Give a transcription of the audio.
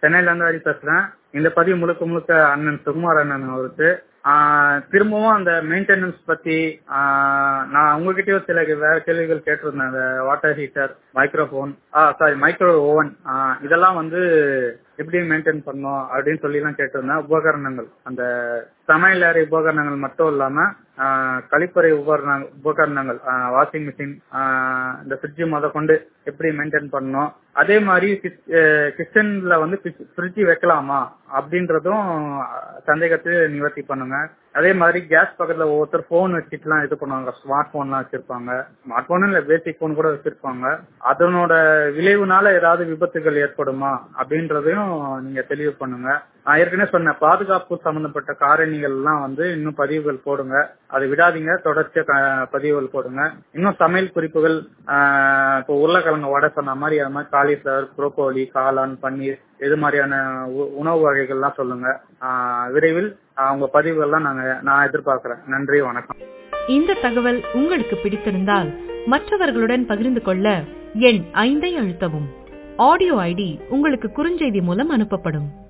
சென்னையில இருந்து ஹரி பேசுறேன் இந்த பதிவு முழுக்க முழுக்க அண்ணன் சுகுமார் அண்ணன் அவருக்கு ஆஹ் திரும்பவும் அந்த மெயின்டெனன்ஸ் பத்தி ஆஹ் நான் உங்ககிட்டயும் சில வேற கேள்விகள் கேட்டிருந்தேன் அந்த water heater microphone sorry micro oven இதெல்லாம் வந்து எப்படி மெயின்டைன் பண்ணோம் அப்படின்னு சொல்லி எல்லாம் கேட்டிருந்தேன் உபகரணங்கள் அந்த சமையல் அறை உபகரணங்கள் மட்டும் இல்லாம ஆஹ் கழிப்பறை உபகரண உபகரணங்கள் வாஷிங் மிஷின் இந்த ஃப்ரிட்ஜ் முத கொண்டு எப்படி மெயின்டைன் பண்ணணும் அதே மாதிரி கிச்சன்ல வந்து ஃப்ரிட்ஜ் வைக்கலாமா அப்படின்றதும் சந்தேகத்தை நிவர்த்தி பண்ணுங்க அதே மாதிரி கேஸ் பக்கத்துல ஒவ்வொருத்தர் போன் வச்சுட்டுலாம் இது பண்ணுவாங்க ஸ்மார்ட் போன்லாம் வச்சிருப்பாங்க ஸ்மார்ட் போன் இல்ல பேசிக் போன் கூட வச்சிருப்பாங்க அதனோட விளைவுனால ஏதாவது விபத்துகள் ஏற்படுமா அப்படின்றதையும் நீங்க தெளிவு பண்ணுங்க நான் ஏற்கனவே சொன்ன பாதுகாப்பு சம்பந்தப்பட்ட காரணிகள் எல்லாம் வந்து இன்னும் பதிவுகள் போடுங்க அதை விடாதீங்க தொடர்ச்சியா பதிவுகள் போடுங்க இன்னும் சமையல் குறிப்புகள் இப்போ உருளைக்கிழங்கு வடை சொன்ன மாதிரி அது மாதிரி காலிஃபிளவர் புரோக்கோலி காளான் பன்னீர் இது மாதிரியான உணவு வகைகள்லாம் சொல்லுங்க விரைவில் உங்க பதிவுகள்லாம் நாங்க நான் எதிர்பார்க்கிறேன் நன்றி வணக்கம் இந்த தகவல் உங்களுக்கு பிடித்திருந்தால் மற்றவர்களுடன் பகிர்ந்து கொள்ள எண் ஐந்தை அழுத்தவும் ஆடியோ ஐடி உங்களுக்கு குறுஞ்செய்தி மூலம் அனுப்பப்படும்